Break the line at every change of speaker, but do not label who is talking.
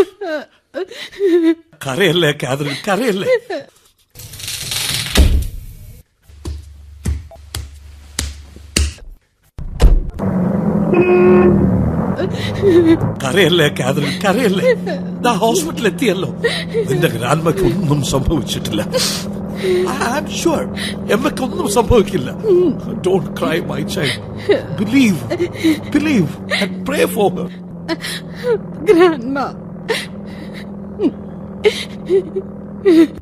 കരയല്ലേ കാതറിൻ കരയല്ലേ കരയല്ലേ കാതറിൻ കരയല്ലേ ദാ ഹോസ്പിറ്റലിൽ എത്തിയല്ലോ നിന്റെ ഗ്രാൻഡ്മയ്ക്ക് ഒന്നും സംഭവിച്ചിട്ടില്ല ഐ ആം ഷുവർ എമ്മയ്ക്ക് ഒന്നും സംഭവിക്കില്ല don't cry my child believe believe and pray for her
Grandma.